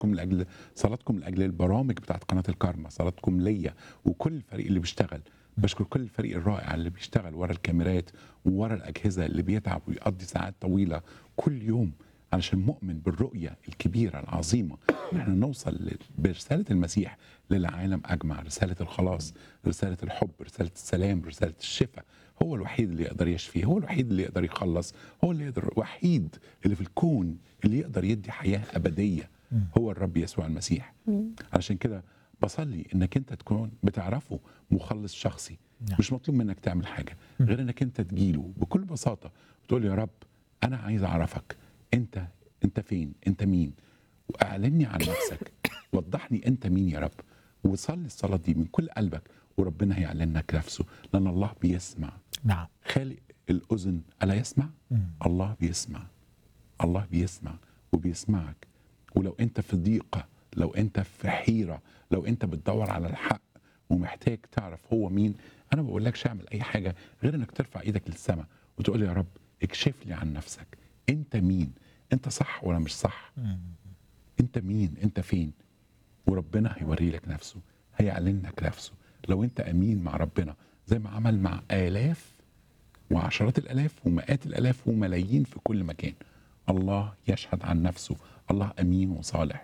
صلاتكم لاجل صلاتكم لاجل البرامج بتاعت قناه الكارما صلاتكم ليا وكل الفريق اللي بيشتغل بشكر كل الفريق الرائع اللي بيشتغل ورا الكاميرات وورا الاجهزه اللي بيتعب ويقضي ساعات طويله كل يوم علشان مؤمن بالرؤيه الكبيره العظيمه ان احنا نوصل ل- برساله المسيح للعالم اجمع رساله الخلاص رساله الحب رساله السلام رساله الشفاء هو الوحيد اللي يقدر يشفي هو الوحيد اللي يقدر يخلص هو اللي يقدر الوحيد اللي في الكون اللي يقدر يدي حياه ابديه هو الرب يسوع المسيح علشان كده بصلي انك انت تكون بتعرفه مخلص شخصي نعم. مش مطلوب منك تعمل حاجه غير انك انت تجيله بكل بساطه وتقول يا رب انا عايز اعرفك انت انت فين انت مين واعلني عن نفسك وضحني انت مين يا رب وصلي الصلاه دي من كل قلبك وربنا هيعلن لك نفسه لان الله بيسمع نعم خالق الاذن الا يسمع الله بيسمع الله بيسمع وبيسمعك ولو انت في ضيقه لو انت في حيره لو انت بتدور على الحق ومحتاج تعرف هو مين انا ما بقولكش اعمل اي حاجه غير انك ترفع ايدك للسماء وتقول يا رب اكشف لي عن نفسك انت مين انت صح ولا مش صح انت مين انت فين وربنا هيوري لك نفسه هيعلن لك نفسه لو انت امين مع ربنا زي ما عمل مع الاف وعشرات الالاف ومئات الالاف وملايين في كل مكان الله يشهد عن نفسه الله امين وصالح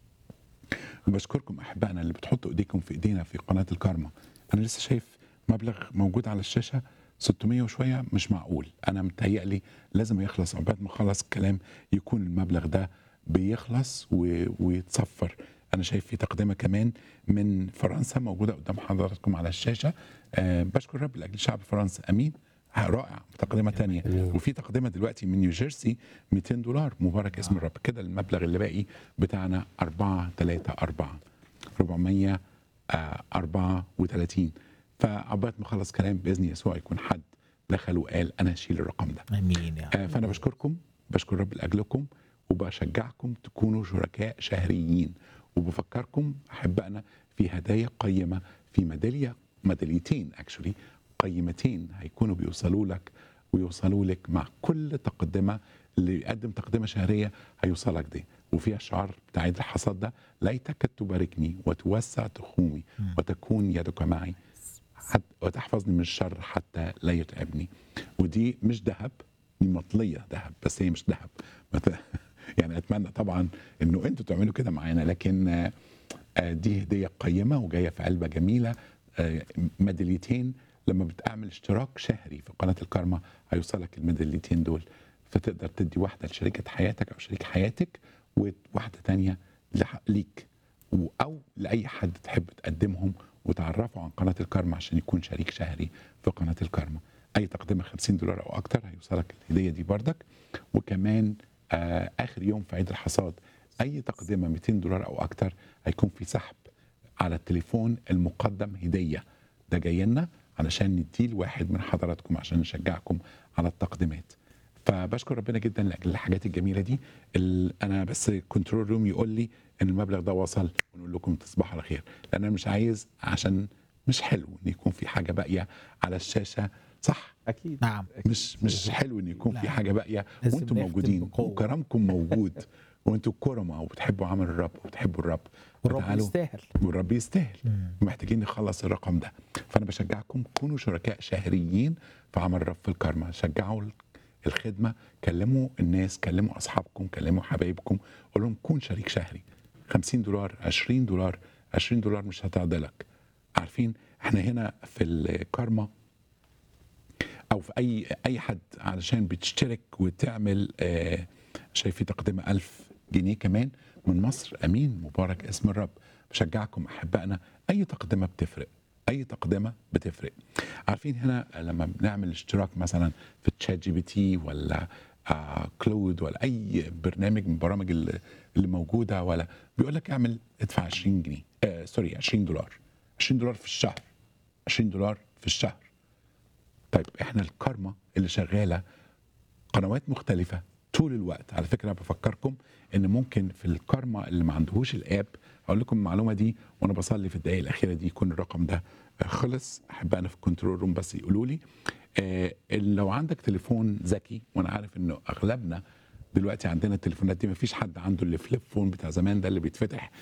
بشكركم احبائنا اللي بتحطوا ايديكم في ايدينا في قناه الكارما انا لسه شايف مبلغ موجود على الشاشه 600 وشويه مش معقول انا متهيألي لازم يخلص عقبال ما اخلص الكلام يكون المبلغ ده بيخلص و... ويتصفر انا شايف في تقدمه كمان من فرنسا موجوده قدام حضراتكم على الشاشه أه بشكر رب لاجل شعب فرنسا امين رائع تقدمه تانية وفي تقدمه دلوقتي من نيوجيرسي 200 دولار مبارك اسم الرب كده المبلغ اللي باقي بتاعنا 4 3 4 434 فعقبال ما اخلص كلام باذن يسوع يكون حد دخل وقال انا هشيل الرقم ده امين يا آه، رب فانا بشكركم بشكر رب لاجلكم وبشجعكم تكونوا شركاء شهريين وبفكركم احبائنا في هدايا قيمه في ميداليه ميداليتين اكشولي قيمتين هيكونوا بيوصلوا لك ويوصلوا لك مع كل تقدمه اللي يقدم تقدمه شهريه هيوصلك دي وفيها الشعار بتاع عيد الحصاد ده ليتك تباركني وتوسع تخومي وتكون يدك معي حت وتحفظني من الشر حتى لا يتعبني ودي مش ذهب دي مطليه ذهب بس هي مش ذهب مت- يعني اتمنى طبعا انه انتوا تعملوا كده معانا لكن آه، آه، دي هديه قيمه وجايه في علبه جميله آه، ميداليتين لما بتعمل اشتراك شهري في قناه الكارما هيوصلك الميداليتين دول فتقدر تدي واحده لشريكه حياتك او شريك حياتك وواحده تانية لح- ليك و- او لاي حد تحب تقدمهم وتعرفه عن قناه الكارما عشان يكون شريك شهري في قناه الكارما اي تقدمه 50 دولار او اكتر هيوصلك الهديه دي بردك وكمان آه اخر يوم في عيد الحصاد اي تقدمه 200 دولار او اكتر هيكون في سحب على التليفون المقدم هديه ده جاي لنا علشان نديه لواحد من حضراتكم عشان نشجعكم على التقديمات فبشكر ربنا جدا لاجل الحاجات الجميله دي ال- انا بس كنترول روم يقول لي ان المبلغ ده وصل ونقول لكم تصبحوا على خير لان انا مش عايز عشان مش حلو ان يكون في حاجه باقيه على الشاشه صح اكيد نعم مش مش حلو ان يكون في لا. حاجه باقيه لازم وانتم نختم موجودين بقوة. وكرمكم موجود وانتم كرماء وبتحبوا عمل الرب وبتحبوا الرب والرب فتعالوا- يستاهل والرب يستاهل محتاجين نخلص الرقم ده فانا بشجعكم كونوا شركاء شهريين في عمل الرب في الكارما شجعوا الخدمه كلموا الناس كلموا اصحابكم كلموا حبايبكم قول لهم كون شريك شهري 50 دولار 20 دولار 20 دولار مش هتعدلك عارفين احنا هنا في الكارما او في اي اي حد علشان بتشترك وتعمل آه شايف في تقدمه 1000 جنيه كمان من مصر امين مبارك اسم الرب بشجعكم احبائنا اي تقدمه بتفرق اي تقدمه بتفرق عارفين هنا لما بنعمل اشتراك مثلا في تشات جي بي تي ولا آه كلود ولا اي برنامج من البرامج اللي, اللي موجوده ولا بيقول لك اعمل ادفع 20 جنيه آه سوري 20 دولار 20 دولار في الشهر 20 دولار في الشهر طيب احنا الكارما اللي شغاله قنوات مختلفه طول الوقت على فكره بفكركم ان ممكن في الكارما اللي ما عندهوش الاب اقول لكم المعلومه دي وانا بصلي في الدقائق الاخيره دي يكون الرقم ده آه، خلص احب انا في الكنترول روم بس يقولوا لي آه لو عندك تليفون ذكي وانا عارف انه اغلبنا دلوقتي عندنا التليفونات دي ما فيش حد عنده اللي فليب فون بتاع زمان ده اللي بيتفتح